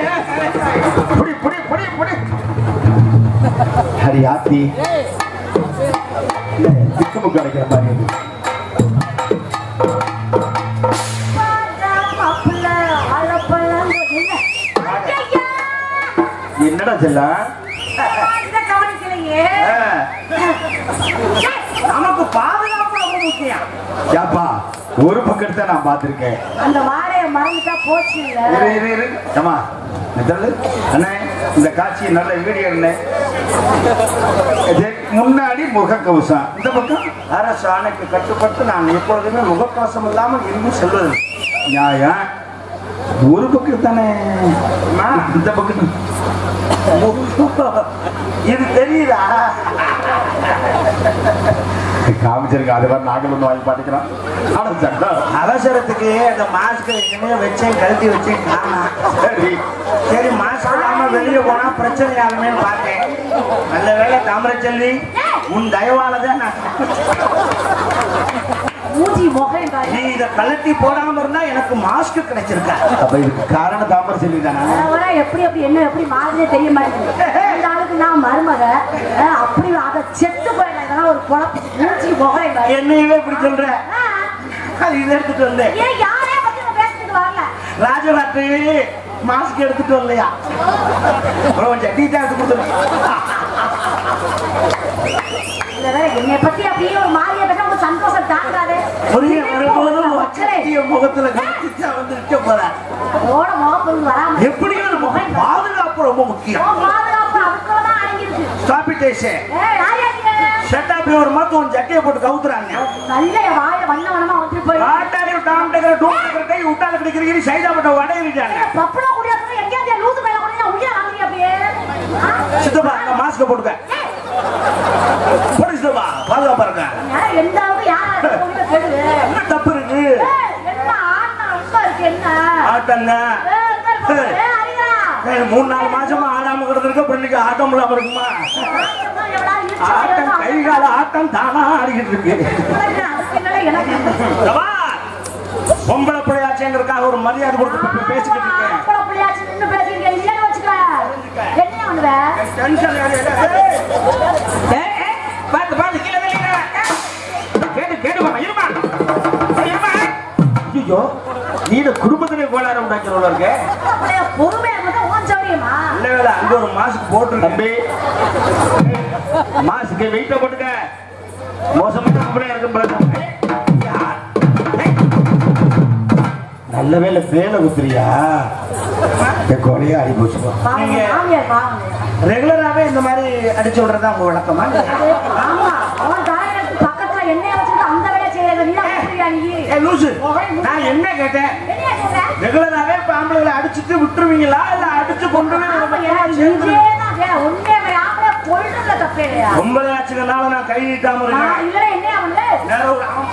புடி புடி புடி புடி அடி ஆத்தி திக்குமுக்கு அடைக்கிற மாதிரி இருக்கு. என்னடா செல்லா நமக்கு பாதுகாப்பு ரொம்ப முக்கியம் ஏப்பா ஒரு பக்கத்தை நான் பார்த்திருக்கேன் அந்த வாழைய மறந்துட்டா போச்சு இல்ல இரு இரு இரு ஏமா நிதல் அண்ணே இந்த காட்சி நல்ல வீடியோ அண்ணே இது முன்னாடி முகக்கவசம் இந்த பக்கம் அரசு ஆணைக்கு கட்டுப்பட்டு நான் எப்பொழுதுமே முகக்கவசம் இல்லாமல் இன்னும் செல்வது நியாயம் ஒரு பக்கம் தானே அம்மா. இந்த பக்கம் இது தெரியுதா காமிச்சிருக்க அது மாதிரி நாங்கள் ஒன்று வாங்கி பாட்டிக்கிறோம் ஆனா சட்டம் அவசரத்துக்கு அந்த மாஸ்க் எங்கேயோ வச்சேன் கழட்டி வச்சேன் காணா சரி சரி மாஸ்க் இல்லாம வெளியே போனா பிரச்சனை ஆகுமே பார்த்தேன் நல்ல வேளை தாமரச்செல்வி உன் தயவால தான் நான் மூஞ்சி முகம் நீ இதை கழட்டி போடாம இருந்தா எனக்கு மாஸ்க் கிடைச்சிருக்கா அப்ப இதுக்கு காரணம் தாமரை செல்வி தானே வர எப்படி எப்படி என்ன எப்படி மாதிரியே தெரிய மாட்டேங்குது இந்த ஆளுக்கு நான் மருமக அஹ் அப்படி அதை செத்து போயிடலாம் இதெல்லாம் ஒரு குழப்பம் மூஞ்சி முகம் பாரு. என்னையவே இப்படி சொல்ற ஆ, அது இதை எடுத்துட்டு வந்தேன் ஏன் யாரையும் பத்தி நான் பேசுறதுக்கு வரல ராஜராத்து மாஸ்க் எடுத்துட்டு வரலையா அப்புறம் கொஞ்சம் டீட்டா எடுத்து கொடுத்துருங்க இல்ல வேற என்னை பத்தி அப்படியே ஒரு மாதிரியா பேச உங்களுக்கு சந்தோஷம் தாங்காது புரிய வரும்போது மக்களே, வச்சத்திய முகத்துல கட்டிச்சா வந்து நிக்க போற ஓட முகம் வராம எப்படியும் ஒரு முகம் பாதுகாப்பு ரொம்ப முக்கியம் உன் பாதுகாப்பு அதுக்குள்ளதான் அடங்கிருக்கு ஸ்டாப் இட் ஏசே ஏய், யார் யார் நீங்க? ஷட் அப் யுவர் மவுத் உன் ஜட்டியை போட்டு கவுத்துறாங்க நல்ல என் வாயில வண்ண வண்ணமா வந்து போய் காட்டாரி டாம் டகர டூம் டகர கை உட்டால கிடைக்கிறீங்க சைதா பட்ட வடை இருக்காங்க பப்படா குடியாத்துல எங்கேயாவது லூசு பையன் குடியா உள்ள வாங்குறீங்க அப்படியே ஆ? சித்தப்பா அந்த மாஸ்க போட்டுக்க போடு சித்தப்பா பாதுகாப்பா இருக்க ஏன் எந்த அளவுக்கு யார் யார் கொண்டு கேடுது என்ன தப்பு இருக்கு ஏய், என்ன ஆட்டம் ரொம்ப இருக்கு என்ன ஆட்டங்க ஏய், இந்த பாரு, ஏய், அடிக்கிறா. ஏய், மூணு நாலு மாசமா ஆடாம கிடந்திருக்க அப்புறம் இன்னைக்கு ஆட்டம் இல்லாம இருக்குமா ஆட்டம் எவ்வளவு இருந்துச்சு, ஆட்டம் எவ்வளவு கை கால ஆட்டம் தானா ஆடிக்கிட்டு இருக்கு எனக்கு அதுக்கு மேல எனக்கு சபா, பொம்பளை பிள்ளையாச்சேங்கிறதுக்காக ஒரு மரியாதை கொடுத்து இப்ப பேசிக்கிட்டு இருக்கேன் ஆம்பளை புள்ளையாச்சு நின்னு பேசுறீங்க, இல்லைன்னு வச்சுக்க. என்ன பண்ணுவ? டென்ஷன் ஏய், ஏய், பாத்து பாத்து கீழே விழுங்க. கேட்டு கேட்டு பாப்பா இருமா இருமா ஐயோ நீ இந்த குடும்பத்திலே கோளாறு உண்டாக்கிறவள இருக்க புள்ளைய பொறுமையா இருந்தா உன் சௌரியமா? இல்ல வேலை அங்க ஒரு மாஸ்க் போட்டுருக்கேன் தம்பி மாசுக்கு வெயிட்ட போட்டுக்க மோசமான கம்பெனியா இருக்கும் பாருங்க. நல்ல வேலை மேல குத்துறியா என் கொலையே அடி போச்சு பாவம், நீங்க- மாமியார் பாவம். ரெகுலராவே இந்த மாதிரி அடிச்சு விடுறதா உங்க வழக்கமா ஆமா, அவன் டாய்லெட் பக்கத்துல எண்ணெயை வச்சுக்கிட்டு அந்த வேலையை செய்யறது. நீ தான் அப்படியா நீ? ஏ லூசு நான் என்ன கேட்டேன் என்னையா சொல்ற? ரெகுலராவே இப்ப ஆம்பளைகளை அடிச்சுட்டு விட்டுருவீங்களா இல்ல அடிச்சு கொண்டு போய் ஆமா, நம்ம எனக்கு சேர்ந்து- இதேதான் வேலை. உண்மையா வேலை. ஆம்பளை கொல்றதுல தப்பே இல்லையா? ஒன்பது ஆச்சுனால நான் கை நீட்டாம நான் இருக்கேன் இல்லைன்னா என்னையா பண்ணுவ? நேரம் ஒரு ஆம்.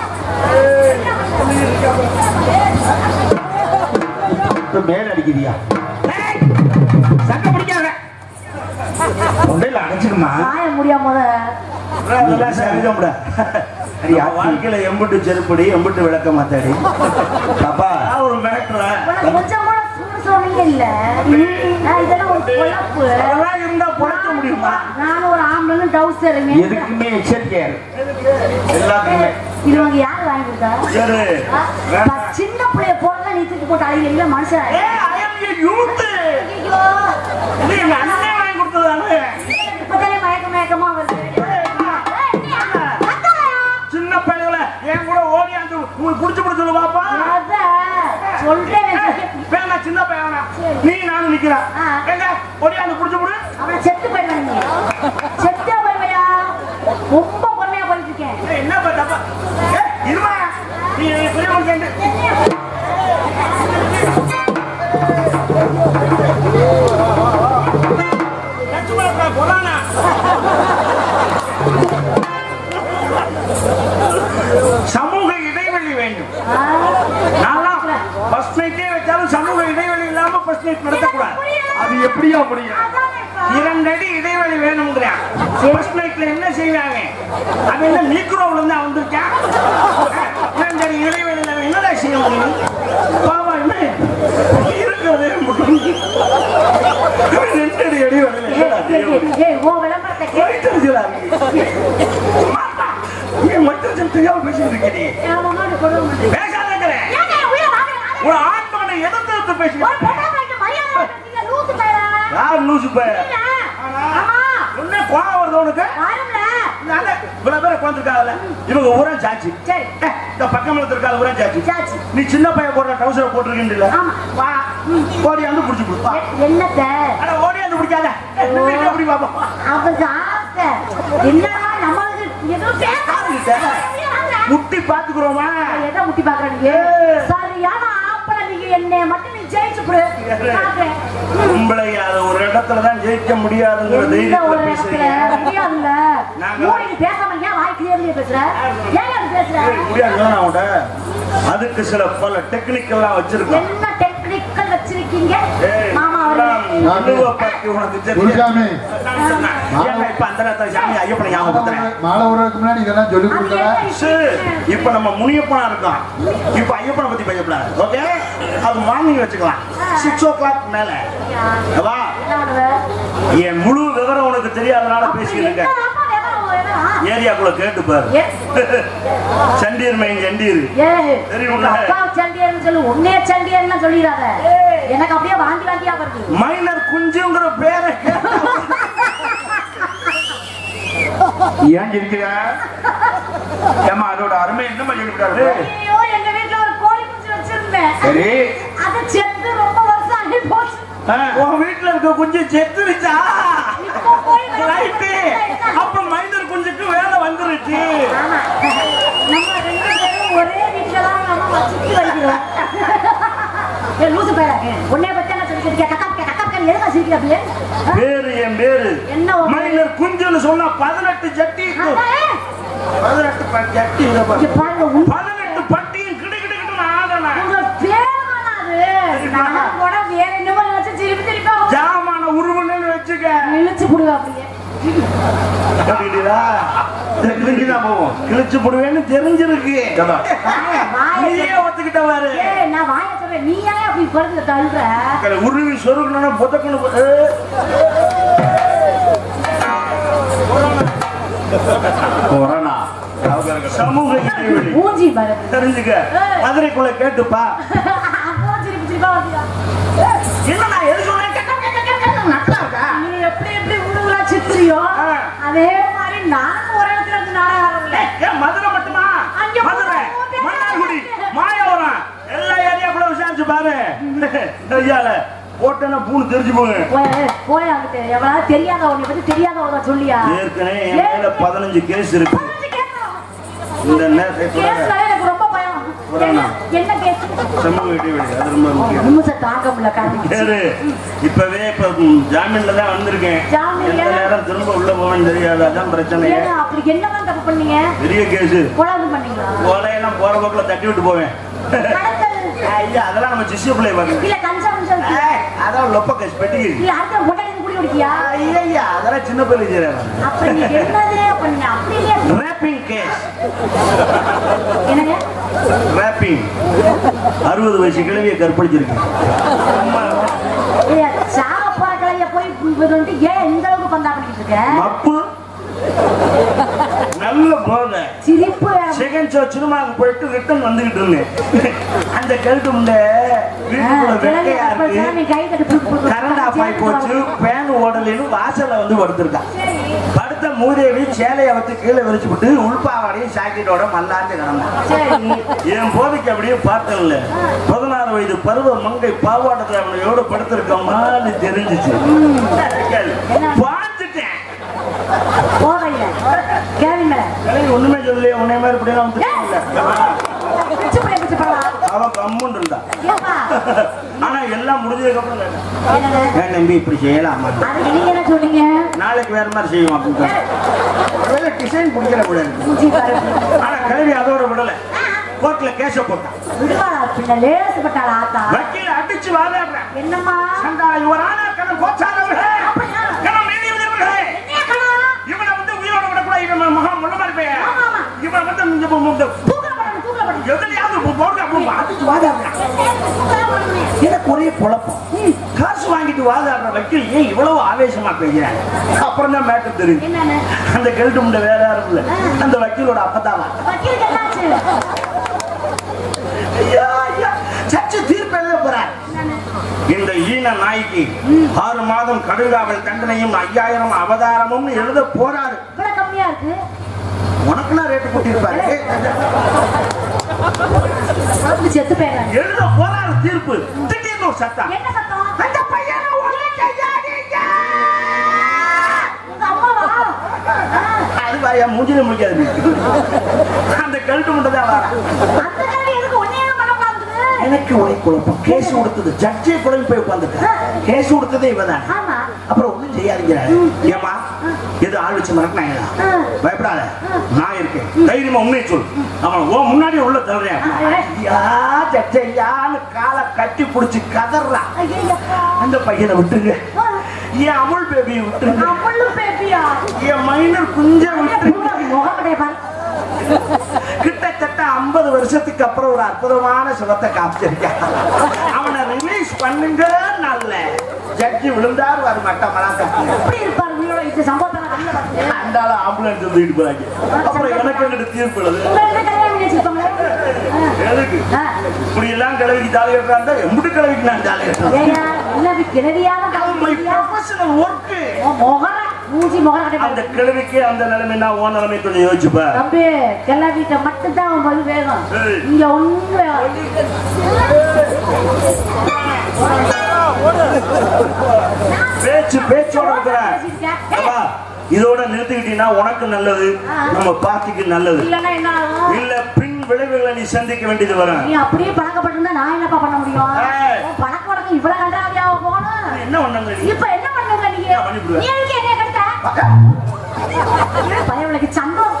இப்ப மேல அடிக்கிறியா ஏய், சண்டை பிடிக்காத தொண்டையில அடைச்சுக்குமா காய முடியாம முத. அதெல்லாம் சரிதம்டா. அடி, நம்ம வாழ்க்கையில எம்புட்டு செருப்படி எம்புட்டு விளக்க மாத்தாடி பாப்பா நான் ஒரு மேட்ரு உனக்கு கொஞ்சம் கூட சூடு சொன்னீங்க இல்ல நான் இதெல்லாம் ஒரு பொழப்பு அதெல்லாம் இருந்தா பொழைக்க முடியுமா நானும் ஒரு ஆம்பளை டவுசருங்க எதுக்குமே எச்சரிக்கையா இருக்கு எல்லாத்துக்குமே இது உனக்கு யார் வாங்கி கொடுத்தா சரி ஆ? ப- சின்ன பிள்ளைய போறதா நீ தூக்கி போட்டு அழகு இல்ல மனுஷன் ஏய், I am a youth. ஐயோ, இது எங்க அண்ணன் வாங்கி கொடுத்ததானே இப்பதானே மயக்க மயக்கமா வருது ஏய், நீ அத்தாயா? சின்ன பையங்கள என் கூட ஓடியாந்து உங்களுக்கு புடிச்சு புடிச்சு பாப்பா அத சொல்றேன் வேணா சின்ன பையனா நீ நானும் நிக்கிறான் ஆ. எங்க ஓடியாந்து புடிச்சு புடி அவனை செத்து போயிடுவேன் நீ செத்தே போயிடுவையா ரொம்ப பொறுமையா போயிட்டு இருக்கேன் ஏய், என்ன தப்பா இருமா நீ பெரிய மனுஷன் லட்சுமணா கொலானா சமூக இடைவெளி வேண்டும் ஆ? நான்லாம் ஃபர்ஸ்ட் நைட்டே வச்சாலும் சமூக இடைவெளி இல்லாம ஃபர்ஸ்ட் நைட் நடத்தக்கூடாது அது எப்படியா முடியும் அதானே இப்ப. இரண்டு அடி இடைவெளி வேணுங்கிறான் ஃபர்ஸ்ட் நைட்ல என்ன செய்வாங்க அது என்ன நீக்ரோவில் இருந்து வந்திருக்கேன் இரண்டு அடி இடைவெளியில என்னடா செய்ய முடியும் பாவா என்ன இருக்க அதே முடி. ரெண்டு அடி அடி வரல. ஏய், ஏய், ஏய், ஏய், உன் விளம்பரத்தை கேட்டு வயித்தெரிச்சலா இருக்கு. நீ வயித்தெரிச்சல் தெரியாம பேசிட்டு இருக்க நீ. என் மாமாவுக்கு கொடுக்க மாட்டேன். பேசாதேங்கிறேன். ஏங்க, உயிரை வாங்க, வாங்க. ஒரு ஆண் மகனை எதிர்த்து எதிர்த்து பேசிட்டு ஒரு பொண்ணை பார்த்து மரியாதை கொடுத்தீங்க, லூசு பயலா. யார் லூசு பையன்? இல்ல. ஆமா, என்ன கோவம் வருது உனக்கு வரும்ல. நானே இவ்வளவு பேர் உட்காந்துருக்காங்கல்ல இவங்க ஊரா சாச்சி சரி, ஏய், இந்த பக்கத்துல இருக்காது ஊரா சாச்சி சாச்சி. நீ சின்ன பையன் போடுற டவுசரை போட்டிருக்கீங்கல்ல ஆமா. வா ஓடியாந்து புடிச்சு கொடுப்பா எ- என்னத்த? அட ஓடியாந்து பிடிக்காத நின்னுட்டு எப்படி பாப்போம் அவருக்கு ஆசை. என்னடா நம்மளுக்கு எதுவும் பேசாதீங்க. முட்டி பாத்துக்கிறோமா எதை முட்டி பாக்குற நீங்க? ஏய். சரியான ஆம்பளை நீங்க என்னைய மட்டும் நீ ஜெயிச்சு கொடு. பாக்குறேன். ம். உங்களை அது ஒரு இடத்துல தான் ஜெயிக்க முடியாதுங்கிற எந்த தைரியத்துல ஒரு இடத்துல பேசுறீங்க முடியாதுல்ல. நாங்க- மூடிட்டு பேசாம ஏன் வாய் clearly பேசுற? ஏன் அப்படி பேசுற? ஏய், முடியாது நான் அவன்கிட்ட அதுக்கு சில பல டெக்னிக்கெல்லாம் வச்சிருக்கோம் என்ன டெக்னிக்கல் வச்சிருக்கீங்க ஏய், மாமா எல்லாம் அவர்களே அனுபவ பத்தி உனக்கு தெரியாது குருசாமி நான் சொன்னேன். ஏங்க இப்ப அந்த நேரத்துல சாமி ஐயப்பனை ஞாபகப்படுத்துறேன் மாலை உறவுக்கு முன்னாடி இதெல்லாம் சொல்லி அது கொடுக்கல என்ன சரி, விஷயம்? இப்ப நம்ம முனியப்பனா இருக்கோம் இப்ப ஐயப்பனை பத்தி பயப்படாது ஓகே அது மார்னிங் வச்சுக்கலாம் சிக்ஸ் ஓ கிளாக் மேல வா என்ன பண்ணுவ? என் முழு விவரம் உனக்கு தெரியாதனால அப்படி பேசிட்டு என்ன இருக்கேன் ஆமா, விவரம், விவரம். ஏரியாக்குள்ள கேட்டு பாரு ஏ, சண்டீர் மைன் சண்டீர் ஏய், தெரியும்ல? உங்க அப்பா சண்டியர்னு சொல்லு, உன்னைய சண்டியர்னு சொல்லிடாத. எனக்கு அப்படியே வாந்தி வாந்தியா வருது மைனர் குஞ்சுங்கிற பேரை கேட்டா ஏன் இருக்கிற ஏமா அதோட அருமை என்ன சொல்லிவிட்டாரு ஐயோ எங்க வீட்டுல ஒரு கோழி குஞ்சு வச்சிருந்தேன் சரி அது செத்து ரொம்ப வருஷம் ஆகி போச்சு ஆ, உன் வீட்டுல இருக்க குஞ்சு செத்துருச்சா இப்போ போய் வேலை ரைட்டு பார்த்துட்டு அப்ப மைனர் குஞ்சுக்கு வேலை வந்துருச்சு ஆமா நம்ம ரெண்டு பேரும் ஒரே வீட்டுல தான் நம்ம வச்சுட்டு வருகிறோம் ஏ லூசு பேர உன்னைய பத்தி என்ன சொல்லிட்டு இருக்க கக்கா கக்கா கக்கா எதுக்கு சிரிக்கிற அப்படியே பேரு என் பேரு என்ன உன் பேரு? மைனர் குஞ்சுன்னு சொன்னா பதினெட்டு ஜட்டி பதினெட்டு ப- ஜட்டி இதை பாரு. இங்க பாருங்க உன் பதினெட்டு பட்டியும் கிடு கிடு கிடுன்னு ஆடணும் உங்க பேர் அது நான் கூட வேற என்னமோ வச்சு திருப்பி திருப்பி அவங்க ஜாமான உருவன்னு வச்சுக்க இழுச்சு புடுவா அப்படியே அப்படிங்களா? கிழிஞ்சுதான் போவோம் கிழிச்சு போடுவேன்னு தெரிஞ்சிருக்கு ஏம்மா, வாயை நீயே ஒத்துக்கிட்ட பாரு ஏய் நான் வாயை சொல்றேன் நீ ஏன் அப்படி படுத்து தள்ளுற உருவி சொருகணும்னா புத்தக்கணும் கொரோனா சமூக இடைவெளி மூஞ்சி பாரு தெரிஞ்சுக்க மதுரைக்குள்ள கேட்டுப்பா அப்போ திருப்பி திருப்பி வருதா என்ன நான் எது சொல்றேன் கேட்டா, கேட்டா, கேட்டா, நல்லா இருக்கா? நீ எப்படி எப்படி ஊருலா சித்திரியோ ஆ. அதே மாதிரி நானும் ஒரு இடத்துல இருந்து நாடகம் ஏய், ஏன் மதுரை மட்டுமா அங்க மதுரை போனா மன்னார்குடி மாயவரம் எல்லா ஏரியாக்குள்ள விசாரிச்சு பாரு ஐயால போட்டேன்னா பூணு தெரிஞ்சு போங்க போய் போய் அங்கிட்டு எவ்வளவு தெரியாத உன்னை பத்தி தெரியாதவங்க சொல்லியா ஏற்கனவே என் மேல பதினஞ்சு கேஸ் இருக்கு இந்த நேரத்தை கேஸ்ல எனக்கு ரொம்ப பயம் என்ன என்ன கேஸ் சமூக இடைவெளி அது ரொம்ப முக்கியம் நிமிஷம் தாங்க முடியல காரணம் கேளு இப்பவே இப்ப ம், ஜாமீன்ல தான் வந்திருக்கேன் ஜாமீன்ல? எந்த நேரம் திரும்ப உள்ள போவேன்னு தெரியாது அதான் பிரச்சனை ஏங்க அப்படி என்னதான் தப்பு பண்ணீங்க பெரிய கேஸ் கொலாது பண்ணீங்களா கொலையெல்லாம் போற போக்குல தட்டி விட்டு போவேன் கடத்தல் ஐயா அதெல்லாம் நம்ம சிஷ்ய பிள்ளை பாருங்க இல்ல கஞ்சா கஞ்சா அதான் லொப்ப கேஸ் பெட்டிக்கு இல்ல அடுத்த முட்டை குடி குடிக்கியா ஐயா அதெல்லாம் சின்ன பிள்ளை செய்யறாங்க அப்ப நீ என்னது பண்ண அப்படி இல்லையா ரேப்பிங் கேஸ் என்னங்க ரேப்பிங் அறுபது வயசு கிழவியை கற்பழிச்சிருக்கு ஏய், சாகப்பா கிளைய போய் இது வந்துட்டு ஏன் இந்த அளவுக்கு பந்தா பண்ணிட்டு இருக்க மப்பு நல்ல போதை சிரிப்பு வேற. செகண்ட் ஷோ சினிமாவுக்கு போயிட்டு ரிட்டர்ன் வந்துகிட்டு இருந்தேன் அந்த கழுத்து முண்டை ஆ, வீட்டுக்குள்ள கிளவி வெட்டையா கப்பல் இருக்கு நீ கை தட்டி புடு, புடு, புடு. கரண்ட் ஆஃப் ஆகி போச்சு பேன் ஓடலைன்னு வாசல்ல வந்து படுத்திருக்கான் சரி. படுத்த மூதேவி சேலையை வச்சு கீழே விரிச்சு விட்டு உள்பாவாடையும் சாக்கெட்டோட மல்லாந்து கிடந்தான் சரி என் போதைக்கு அப்படியே பார்த்தேன்ல பதினாறு வயது பருவ மங்கை பாவாட்டத்தை அவனையோட படுத்திருக்கோமான்னு தெரிஞ்சிச்சு பார்த்துட்டேன் போதையில கிளவி மேல ஏய், ஒண்ணுமே சொல்லலையே உன்னை மாதிரி இப்படி எல்லாம் பிச்சு பிள்ளை பிச்சு படலாம் அவ கம்முன்னு இருந்தா ஏப்பா ஆனா எல்லாம் முடிஞ்சதுக்கு அப்புறம் கேட்டேன். என்னங்க ஏன் தம்பி இப்படி செய்யலாமா அதுக்கு நீங்க என்ன சொன்னீங்க நாளைக்கு வேற மாதிரி செய்வோம் அப்படின்னு டிசைன் பிடிக்கல விட மூஞ்சி பாரு ஆனா கல்வி அதோட விடல கோர்ட்ல கேஸ போட்டான் விடுவாளா பின்ன லேசுப்பட்டாளா ஆத்தா வக்கீல அடிச்சு வாதாடுறேன் என்னம்மா சண்டா யுவரான கடன் கோச்சாரவர்களே அப்படியா? கடன் நீதிபதிகளே என்ன கணா இவனை வந்து உயிரோட விடக்கூடாது இவன் மகா முள்ள மாதிரி பையன் ஆமா, ஆமா. இவன் வந்து இந்த மு- மு- தூக்கப்படணும் தூக்கப்படணும் எதுலயாவது போட்டு அப்படி அடிச்சு வாதாடுறான் எனக்கு ஒரே குழப்பம் வாங்கிட்டு வாதாடுற வக்கீல் ஏன் இவ்வளவு ஆவேசமா பேசுறேன் அப்புறம் தான் மேட்டர் தெரியும் என்னன்னு அந்த கெல்ட்டு முண்டை வேற யாரும் இல்ல அந்த வக்கீலோட அப்பதாவா வக்கீலுக்கு என்னாச்சு ஐயா ஐயா சச்சு தீர்ப்பு எழுத போறார் என்னன்னு இந்த ஈன நாய்க்கு ஆறு மாதம் கடுங்காவல் தண்டனையும் ஐயாயிரம் அவதாரமும் எழுத போறாரு இவ்வளவு கம்மியா இருக்கு உனக்குலாம் ரேட்டு போட்டிருப்பாரு அப்படி செத்து போயிடுறாங்க எழுத போறாரு தீர்ப்பு திடீர்னு ஒரு சத்தம் என்ன சத்தம் அந்த பையனை ஒண்ணு செய்யாதீங்க. உங்க அம்மாவா ஆ, அது வாயா மூஞ்சில முடிக்காது அந்த கழுட்டு மட்டும் தான் வர அந்த கல்வி எதுக்கு ஒன்னே பண்ணக்கூடாது எனக்கு ஒரே குழப்பம் கேஸ் கொடுத்தது ஜட்ஜே குழம்பு போய் உட்காந்துட்டேன் கேஸ் கொடுத்ததே இவதான் ஆமா அப்புறம் ஒண்ணும் செய்யாதீங்கிறாரு ஏமா எது ஆள் வச்சு மறக்கினாங்களா ஆ. பயப்படாத நான் இருக்கேன் தைரியமா உண்மையை சொல் அவன் ஓ முன்னாடி உள்ள தள்ளுறேன் ஐயா ஜட்ஜ் ஐயான்னு காலை கட்டி பிடிச்சி கதறான் ஐயப்பா அந்த பையனை விட்டுருங்க என் அமுல் பேபியை விட்டுருங்க அவளும் பேபியா என் மைனர் குஞ்ச விட்டுருங்க முகமடைய பாரு கிட்டத்தட்ட ஐம்பது வருஷத்துக்கு அப்புறம் ஒரு அற்புதமான சுகத்தை காமிச்சிருக்கான் அவனை ரிலீஸ் பண்ணுங்க நல்ல ஜட்ஜி விழுந்தார் வர மட்டமெல்லாம் கட்டி எப்படி இருப்பாரு உங்களோட இந்த சம்பவத்தை நான் கண்ணுல பார்த்தேன். அந்தால ஆம்புலன்ஸ் தூக்கிட்டு போறாங்க அப்புறம் எனக்கு எங்கிட்ட தீர்ப்பு எழுது உங்களை என்ன கல்யாணம் பண்ணி வச்சிருப்பாங்களே? எதுக்கு ஆ. இப்படி எல்லாம் கிழவிக்கு தாலி கட்டுறாங்க எம்பிட்டு கிழவிக்கு நான் தாலி கட்டுறேன் ஏய்யா, என்னது கிழவியாக கலந்துக்கிறியா? ப்ரொஃபஷனல் ஒர்க்கு உன் முகர, மூஞ்சி முகர கட்டி அந்த கிழவிக்கு அந்த நிலைமைனா ஓ நிலைமை கொஞ்சம் யோசிச்சுப்ப தம்பி கிளவிட்ட மட்டும்தான் உன் பதில் வேகம் ஏய். இங்க ஒண்ணு வேகம் பேச்சு பேச்சோட இருக்கிறேன் பேசியிருக்கேன். அப்பா, இதோட நிறுத்திக்கிட்டீங்கன்னா உனக்கு நல்லது நம்ம பார்ட்டிக்கு நல்லது இல்லைன்னா என்ன ஆகும் இல்ல பின் விளைவுகளை நீ சந்திக்க வேண்டியது வரும் நீ அப்படியே பழக்கப்பட்டிருந்தா நான் என்னப்பா பண்ண முடியும் ஏய். உன் பழக்க வழக்கம் இவ்வளவு கண்டாவியாவ போகணும் என்ன பண்ணங்க நீ இப்ப என்ன பண்ணுங்க நீங்க என்ன பண்ணிவிடுவ? நீ எதுக்கு என்னைய கடிச்ச? பயவளுக்கு சந்தோம்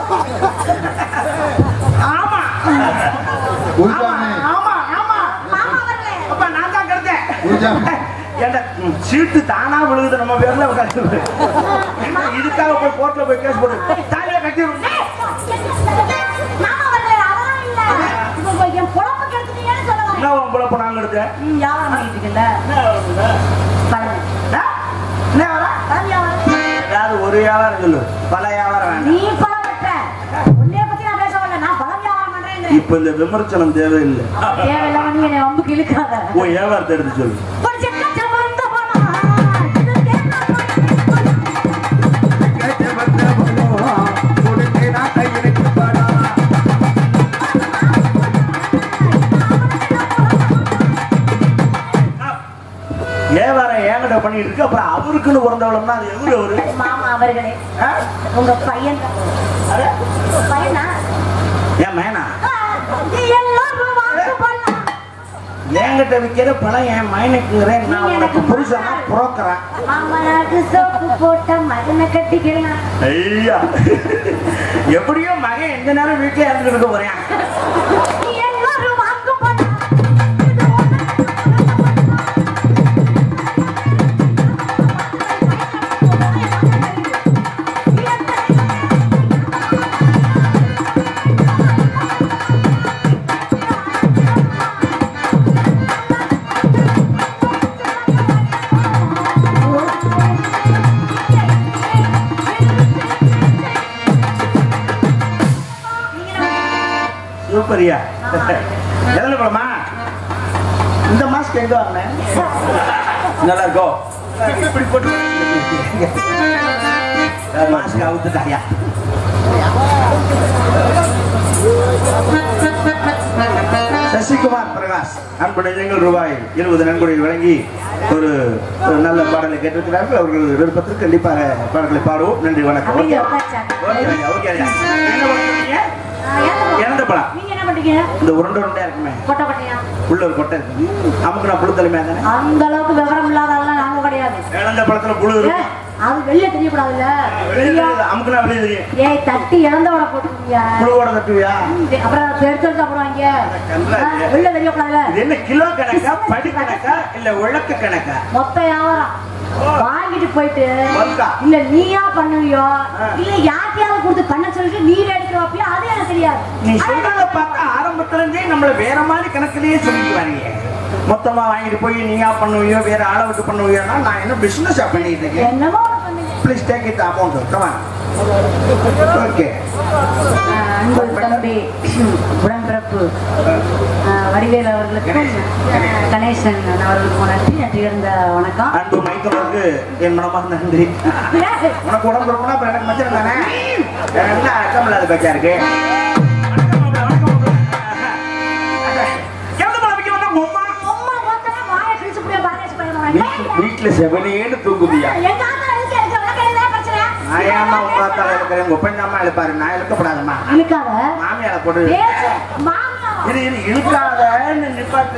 ஆமா குருஜாமி ஆமா ஆமா மாமா வரல அப்ப நான் தான் கருத்தேன் குருஜாமி ஏன்டா ம், சீட்டு தானா விழுகுது நம்ம பேர்ல உட்காந்து இதுக்காக போய் கோர்ட்ல போய் கேஸ் போட்டு தாலியை கட்டி விடு. மாமா வரல அதெல்லாம் இல்ல இப்ப என் பொழப்பு கெடுத்துட்டீங்கன்னு சொல்ல வரேன் என்ன உன் பிழப்பு நாங்க எடுத்தேன் ம், வியாபாரம் பண்ணிட்டு இருக்கல என்ன வருதுங்க? பழங்க ஆ? என்ன வர? பழம் வியாபாரம் ஏதாவது ஒரு வியாபாரம் சொல்லு பல வியாபாரம் வேண்டாம் நீ பழம் வெட்ட உன்னைய பத்தி நான் பேச வரல நான் பழம் வியாபாரம் பண்றேன் இப்ப இந்த விமர்சனம் தேவையில்லை தேவையில்லாம நீ என்னை வம்புக்கு இழுக்காத உன் வியாபாரத்தை எடுத்து சொல்லு ஒரு செக்க சமந்த பணம் இது கேட்க வியாபாரம் என்கிட்ட பண்ணிட்டு இருக்கு அப்புறம் அவருக்குன்னு பிறந்தவளம்னா அது எவரு அவரு மாமா அவர்களே ஆ? உங்க பையன் தான். அட, பையனா என் மேனா ஆ, நீ எல்லாரும் வாக்கு பண்ணலாம் என்கிட்ட விற்கிற பணம் என் மைனுக்குங்கிறேன் நான் உனக்கு புருஷனா புரோக்கறேன் மாமனாருக்கு சோப்பு போட்ட மகனை கட்டிக்கலாம் ஐயா எப்படியோ மகன் எந்த நேரம் வீட்டுல இறந்துட்டு இருக்க போறேன் நீ எல்லாரும் வாக்கு பண்ணலாம் சூப்பரியா எதில் படமா இந்த மாஸ்க் எங்க வாங்கினேன் நல்லா இருக்கோ இப்படி போட்டு மாஸ்க் அவுத்துட்டாயா சசிகுமார் பிரகாஷ் அன்பு நெஞ்சங்கள் ரூபாய் இருபது நன்கொடை வழங்கி ஒரு ஒரு நல்ல பாடலை கேட்டிருக்கிறார்கள் அவர்கள் விருப்பத்திற்கு கண்டிப்பாக பாடல்களை பாடுவோம் நன்றி வணக்கம் ஓகே ஓகே ஐயா, ஓகே ஐயா. என்ன பண்ணுறீங்க இறந்த பழம் நீங்க என்ன பண்றீங்க இந்த உருண்டை உருண்டையா இருக்குமே கொட்டை கொட்டையா உள்ள ஒரு கொட்டை இருக்கு அமுக்கு நான் புழு தலைமையா தானே அந்த அளவுக்கு விவரம் இல்லாத ஆள்லாம் நாங்க கிடையாது இழந்த பழத்துல புழு ஏ, இருக்கும் அது வெளிய தெரியக்கூடாதுல்ல வெளியே தெரியுது, அமுக்குனா வெளியே தெரியும் ஏய் தட்டி இறந்தவட போட்டுக்கீங்க புழுவோட தட்டுவியா அப்புறம் எடுத்து எடுத்து அப்புறம் கண்டாச்சு. வெளில தெரியக்கூடாதுல்ல இது என்ன கிலோ கணக்கா படி கணக்கா இல்ல உழக்க கணக்கா மொத்த வியாபாரம் வாங்கிட்டு போயிட்டு வந்தா. இல்ல நீயா பண்ணுவியோ ஆ. இல்ல யார்கிட்டயாவது கொடுத்து பண்ண சொல்லிட்டு நீ எடுத்து வைப்பியோ அது எனக்கு தெரியாது நீ ஆனா சொல்றத பார்த்தா ஆரம்பத்துல இருந்தே நம்மள வேற மாதிரி கணக்குலயே சொல்லிட்டு வரீங்க மொத்தமா வாங்கிட்டு போய் நீயா பண்ணுவியோ வேற ஆளை விட்டு பண்ணுவியோன்னா நான் என்ன பிசினஸ் பண்ணிட்டு இருக்கேன் என்னமோ ஒண்ணு பண்ணுங்க please take it amount come on okay அன்பு தம்பி உடன்பிறப்பு ஆஹ் வடிவேல் அவர்களுக்கும் ஆஹ் கணேசன் அவர்களுக்கும் நன்றி நன்றி இருந்த வணக்கம் அன்பு மைக்கவருக்கு என் மனமார்ந்த நன்றி உனக்கு உடம்பு இருக்குன்னா அப்புறம் எனக்கு மச்சம் தானே என்ன அர்த்தம் இல்லாத பேச்சா இருக்கு அம்மா மொத்தமா வாயை கிழிச்சு புடியா பாரேஷ் பையன் வீட்டுல செவனேன்னு தூங்குதியா எங்க ஆத்தா எதுக்கு இருக்கு உனக்கு என்ன பிரச்சனை நான் ஏமா உங்க அத்தால இருக்கிறேன் உங்க பெண் அம்மா எழுப்பாரு நான் இழுக்கப்படாதம்மா இழுக்காத மாமியார போட்டு பேச்சு மாமியா இரு இரு இழுக்காதன்னு நிப்பாட்டு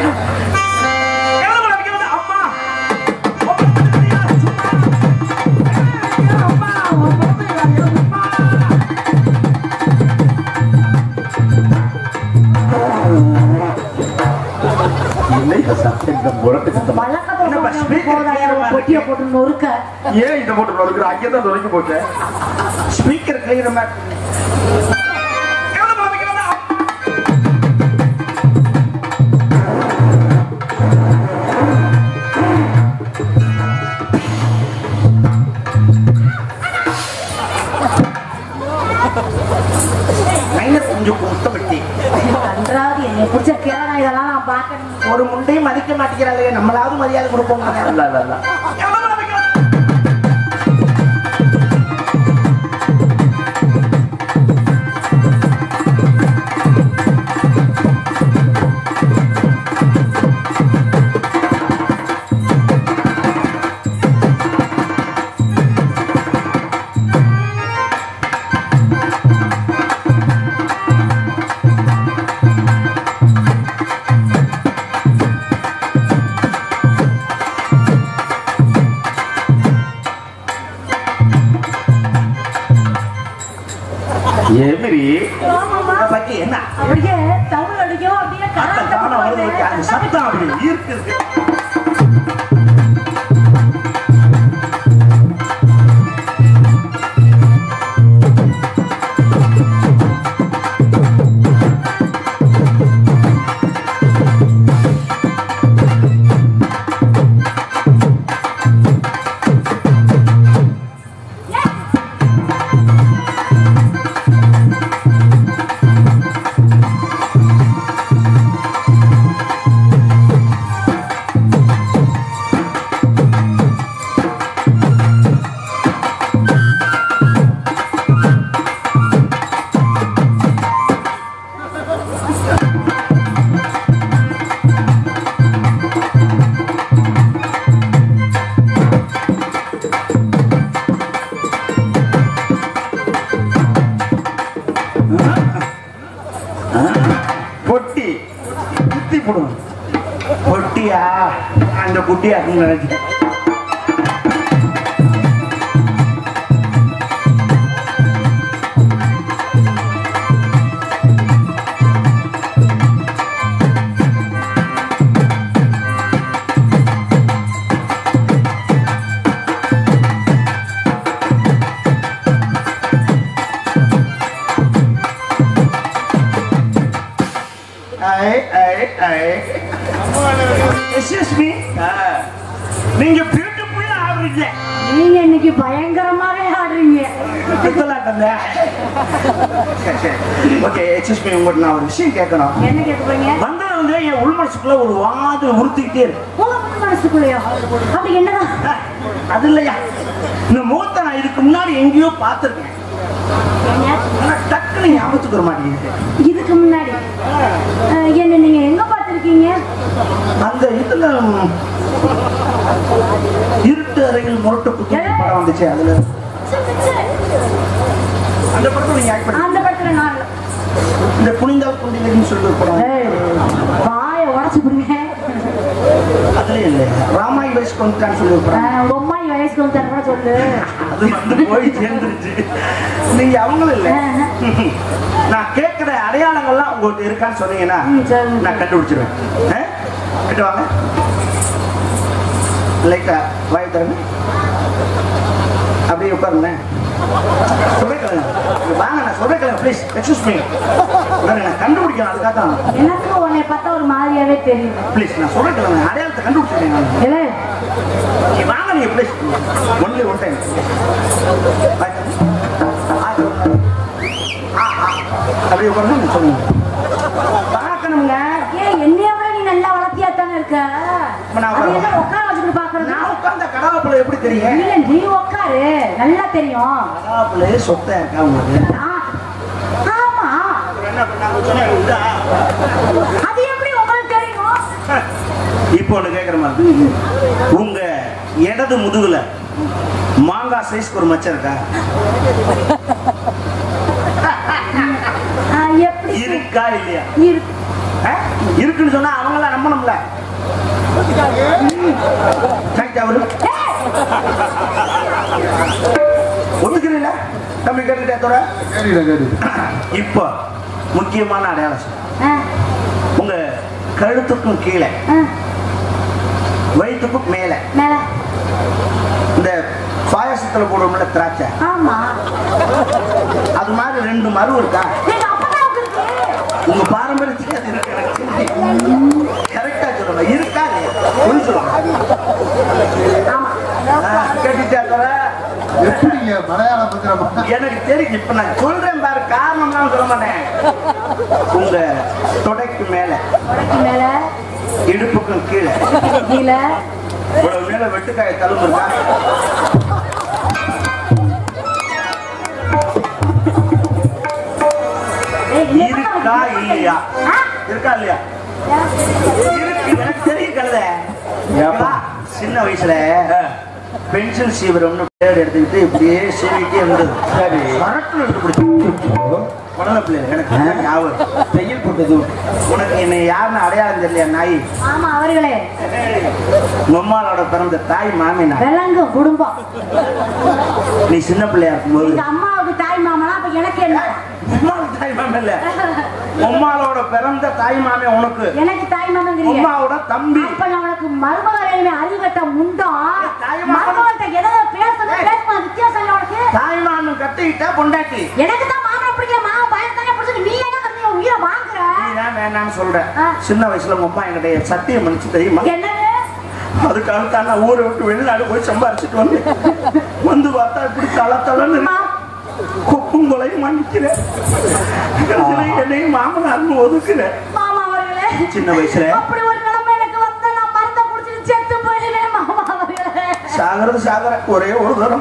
இல்லை சத்தம் இந்த முரட்டு சத்தம் வழக்கத்தை என்னப்பா, போட்டு speaker போதாயா clear ஆ பொட்டியை இருக்கு. போட்டு நொறுக்க ஏன் இதை போட்டு நொறுக்குற அங்கே தான் நொறுக்கி போச்சேன் ஸ்பீக்கர் கிளியர் மாதிரி மைனஸ் கொஞ்சம் முத்தமிட்டி நன்றாவது என்னை பிடிச்ச கேளா இதெல்லாம் நான் பார்க்கணும் ஒரு முண்டையும் மதிக்க மாட்டேங்கிறாளே நம்மளாவது மரியாதை கொடுப்போம் அல்ல அல்ல அல்ல ஏமிரி இதை பத்தி என்ன அப்படியே தமிழ் அடிக்கும் அப்படியே அந்த கராத்தே காணம் வருது போடுது. அந்த சத்தம் அப்படி ஈர்க்குது பொட்டி குத்தி போடுவோம் பொட்டியா அந்த குட்டியா நினைச்சேன் ஐ ஐ ஐ எக்ஸ்கியூஸ் மீ நீங்க பியூட்டிஃபுல்லா ஆடுறீங்க நீங்க இன்னைக்கு பயங்கரமாவே ஆடுறீங்க பித்தலாட்டம் ஓகே எக்ஸ்கியூஸ் மீ உங்கள்கிட்ட நான் ஒரு விஷயம் கேட்கணும் என்ன கேட்க போறீங்க வந்தது வந்து என் உள் மனசுக்குள்ள ஒரு வாது உறுத்திக்கிட்டே இருக்கு உங்க உங்க மனசுக்குள்ளேயோ அப்படி என்னதான் அஹ், அது இல்லையா இந்த முகத்தை நான் இதுக்கு முன்னாடி எங்கேயோ பார்த்துருக்கேன் ஏங்க, ஆனா டக்குனு ஞாபகத்துக்கு வர மாட்டேங்குது இதுக்கு முன்னாடி அஹ், என்ன நீங்க எங்க பார்த்திருக்கீங்க அந்த இதுல ம், இருட்டு அறையில் முரட்டு குத்து படம் வந்துச்சு அதுல அந்த படத்துல நீங்க ஆக்ட் பண்ணி அந்த படத்துல நான் இல்ல. இந்த குனிந்தால் குண்டிலைன்னு சொல்லிட்டு ஒரு படம் ஏய், வாயை உடச்சு விடுங்க அதுல இல்ல ராமாய் வயசு கொண்டுட்டான்னு சொல்லி ஒரு படம் அஹ், உங்க அம்மா வயசுக்கு வந்து கூட சொல்லு அது வந்து போய் சேர்ந்துருச்சு நீங்க அவங்களும் இல்ல நான் கேட்கிற அடையாளங்கள்லாம் உங்கள்கிட்ட இருக்கான்னு சொன்னீங்கன்னா ம், சொல்லுங்க. நான் கண்டுபிடிச்சிருவேன் ஆ? கிட்ட வாங்க லைட்டா வாய் தரங்க அப்படியே உட்காருங்க சொல்றேன் கேளுங்க. இங்க வாங்க நான் சொல்றேன் கேளுங்க ப்ளீஸ் எக்ஸ்கூஸ் மீ நான் கண்டுபிடிக்கணும் அதுக்காக தான் எனக்கு உன்னை பார்த்தா ஒரு மாதிரியாவே தெரியுது ப்ளீஸ் நான் சொல்றேன் கேளுங்க அடையாளத்தை கண்டுபிடிச்சிருக்கேன் நான் ஏலே, நீ வாங்க நீ ப்ளீஸ் ஒன்லி ஒன் டைம் அப்படியே உட்காருங்க சொல்லுங்க பார்க்கணுங்க ஏன் என்னைய விட நீ நல்லா வளர்த்தியா தானே இருக்க இப்ப நான் அது என்ன உட்கார வச்சுட்டு பாக்குறது நான் உட்கார்ந்த கடாப்பிள்ள எப்படி தெரியும் இல்ல நீ உட்காரு நல்லா தெரியும் கடாப்பிள்ள சொத்தா இருக்கா உங்களுக்கு ஆ, ஆமா என்ன பண்ணாங்க சொன்னேன் இதா? அது எப்படி உங்களுக்கு தெரியும் இப்போ ஒண்ணு கேக்குற மாதிரி உங்க இடது முதுகுல மாங்காய் சைஸ்க்கு ஒரு மச்சம் இருக்கா ஆ, எப்படி இருக்கா இல்லையா இருக்கு ஆ? இருக்குன்னு சொன்னா அவங்கள நம்பணும்ல கரெக்ட் அவரு ஒத்துக்கிறீங்களா தம்பி கேட்டுக்கிட்டே தோற கேட்டுல கேட்டு இப்போ முக்கியமான அடையாளம் சொல்றேன். ஆ, உங்க கழுத்துக்கும் கீழே ஆ, வயிற்றுக்கும் மேல மேல இந்த பாயசத்துல போடுவோம்ல திராட்சை ஆமா அது மாதிரி ரெண்டு மரு இருக்கா எங்க அப்பதாவுக்கு இருக்கு உங்க பாரம்பரியத்துக்கு அது இருக்கு கரெக்டா சொல்லுங்க இருக்கா இல்லையா ஒண்ணு சொல்லுங்க ஆமா ஆ, கேட்டுட்டே தோற எப்படிங்க மலையாள பத்திரமா எனக்கு தெரியும் இப்ப நான் சொல்றேன் பாரு காரணம் தான் சொல்ல மாட்டேன் உங்க தொடைக்கு மேல உடைக்கு மேல இடுப்புக்கும் கீழே கீழே இவ்வளவு மேல வெட்டுக்காய தழும்பு இருக்கா ஏய், இந்த பக்கம் இருக்கா இருக்கு. இல்லையா ஆ, இருக்கா இல்லையா இருக்கு எனக்கு தெரியும் கழுத ஏப்பா? சின்ன வயசுல பென்சில் சீவரம்னு பேர் எடுத்துக்கிட்டு இப்படியே சீவிட்டே இருந்தது சரி. சரட்டு எடுத்து பிடிச்சி குழந்தை பிள்ளைங்க எனக்கு அதான் ஞாபகம் வெயில் போட்டது உனக்கு என்னை யாருன்னு அடையாளம் தெரியலையா நாய் ஆமா அவர்களே மம்மாளோட பிறந்த தாய் மாமினா விலங்கு குடும்பம் நீ சின்ன பிள்ளையா இருக்கும்போது எங்க அம்மாவுக்கு தாய் மாமனா அப்ப எனக்கு என்ன உம்மாவோட தாய் மாமன் இல்ல உம்மாளோட பிறந்த தாய் மாமே உனக்கு எனக்கு தாய் மாமங்கிறீங்க உம்மாவோட தம்பி அப்ப நான் உனக்கு மருமக வேணுமே அறிவட்ட முண்டம் தாய் மாமன். மருமகள்கிட்ட ஏதோ பேசுறது ஏய். பேசுமா வித்தியாசம் இல்லை உனக்கு தாய் மாமன் கட்டிக்கிட்டா பொண்டாட்டி எனக்கு தான் மாமனை பிடிக்கல மாமன் பயன் தானே பிடிச்சிருக்கு நீ என்ன கருதி உன் உயிரை வாங்குற நீ தான் வேணாம்னு சொல்ற ஆ. சின்ன வயசுல உங்க அம்மா என்கிட்ட சத்தியம் மன்னிச்சு தெரியுமா என்னது அதுக்காக தான் நான் ஊரை விட்டு வெளிநாடு போய் சம்பாரிச்சிட்டு வந்தேன் வந்து பார்த்தா இப்படி தள தளன்னு அம்மா, கொப்பும் கொலையும் மன்னிக்கிறேன் கடைசியில என்னையும் மாமனார்னு ஒதுக்குறேன் மாமா அவர்களே சின்ன வயசுல அப்படி ஒரு நிலைமை எனக்கு வந்தா நான் மருந்த குடிச்சிட்டு செத்து போயிடுவேன் மாமா அவர்களே சாகறது சாகர ஒரே ஒரு தரம்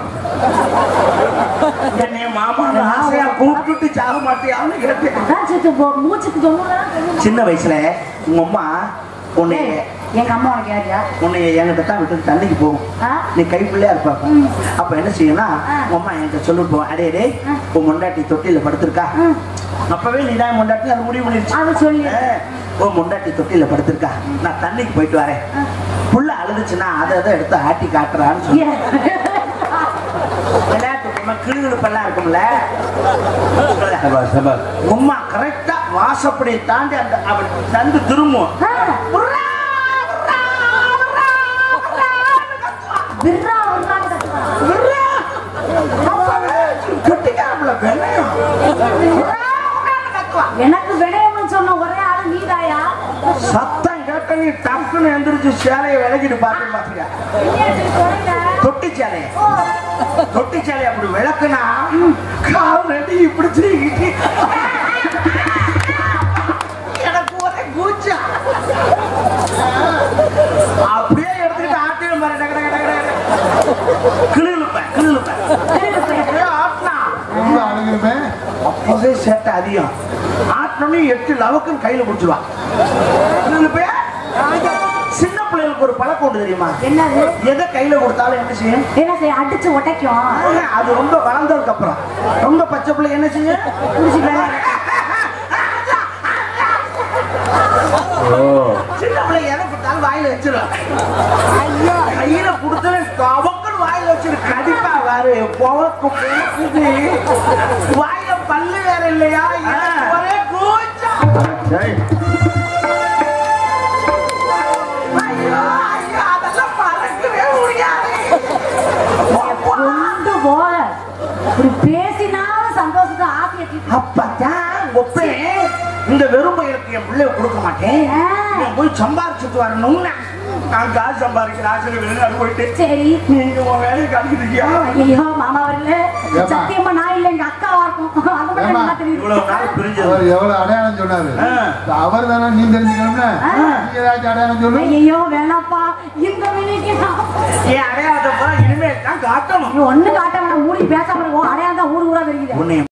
என்னைய மாமான ஆசையா கூப்பிட்டுட்டு சாக மாட்டியான்னு கேட்டேன் அதான் செத்து போ மூச்சுக்கு தொண்ணூறு சின்ன வயசுல உங்க அம்மா உன்னை எங்க அம்மா உனக்கு யாரியா உன்னை என்கிட்ட தான் விட்டு தண்ணிக்கு போகும் ஆ? நீ கை பிள்ளையா இருப்பாப்ப ம். அப்ப என்ன செய்யணும் ஆ. உங்க அம்மா என்கிட்ட சொல்லிட்டு போவோம் அடே டே ஆ. உன் முண்டாட்டி தொட்டில படுத்திருக்கா ம். அப்பவே நீ தான் முண்டாட்டி அது முடிவு பண்ணிருச்சு அது சொல்லி ஏ, உன் முண்டாட்டி தொட்டில படுத்திருக்கா நான் தண்ணிக்கு போயிட்டு வரேன் புள்ள அழுதுச்சுன்னா அதை அதை எடுத்து ஆட்டி காட்டுறான்னு சொல்லி விளையாட்டு கிளுகிழுப்பெல்லாம் இருக்கும்ல சபாஸ் சபாஸ் உம்மா கரெக்டா வாசப்படியை தாண்டி அந்த அவள் தந்து திரும்பும் ஆ. விர்ரா விர்ரான்னு கத்துவா. கட்டிக்காமல வெள்ளையும் எனக்கு விடயம்னு சொன்ன ஒரே ஆளு நீதாயா சத்தம் கேட்ட நீ டக்குன்னு எந்திரிச்சு சேலையை விளக்கிட்டு பார்த்து பாத்தியா தொட்டி சேலையை தொட்டி சேலையை அப்படி விளக்குனா கால் ரெண்டு இப்படி திருக்கிட்டு எனக்கு ஒரே கூச்சா அப்படியே எடுத்துக்கிட்டு ஆட்டிடும் பாரு டக்கு டக்கு டக்கு டக்கு. கிளுகிழுப்பேன் கிளுகிழுப்பேன் அப்படியே ஆட்டினா ரொம்ப அழகிருமே அப்போதே சேட்டை அதிகம் ஆட்டணும்னு எட்டு லவக்குன்னு கையில பிடிச்சிருவா கிளுகிழுப்பையா? சின்ன பிள்ளைகளுக்கு ஒரு பழக்கம் உண்டு தெரியுமா என்னது எதை கையில கொடுத்தாலும் என்ன செய்யும் என்ன செய்ய அடிச்சு உடைக்கும் ஆஹா, அது ரொம்ப வளர்ந்ததுக்கு அப்புறம் ரொம்ப பச்சை பிள்ளை என்ன செய்யும் ஓ சின்ன பிள்ளை எதை கொடுத்தாலும் வாயில வச்சிடும் கையில கொடுத்து கவக்குன்னு வாயில வச்சிரு கடிப்பா வேறு புவக்கு புவக்குது. வாயில பல்லு வேற இல்லையா எனக்கு ஒரே கூச்சம் சரி ஐயோ ஐயோ அதெல்லாம் மறக்கவே முடியாது கொண்டு போக இப்படி பேசினாலும் சந்தோஷத்தை ஆசையை தீர்த்து அப்பதான் ஒப்பேன் இந்த வெறும் பயிருக்கு என் பிள்ளைய கொடுக்க மாட்டேன் ஆ. நான் போய் சம்பாரிச்சுட்டு வரணும்னு நான் காசு சம்பாதிக்கிற ஆசிரியர் வெளிநாடு போயிட்டு சரி நீங்க உன் வேலையை காட்டிக்கிட்டீங்க ஐயோ மாமா வரல ஏம்மா? சத்தியமா நான் இல்ல எங்க அக்காவா இருக்கும் அது மட்டும் ஏம்மா? நல்லா தெரியுது இவ்வளவு நாள் பிரிஞ்சது அவர் எவ்வளவு அடையாளம் சொன்னாரு ஆ. அவர் தானே நீ தெரிஞ்சுக்கணும்ல ஆ. நீ ஏதாச்சும் அடையாளம் சொல்லு ஐயோ வேணாப்பா இந்த மினிக்கு என் அடையாளத்தை பூரா இனிமேல் தான் காட்டணும் ஒண்ணு காட்ட வேணாம் மூடி பேசாம இருக்கும் அடையாளம் தான் ஊர் ஊரா தெரியுது உன்னை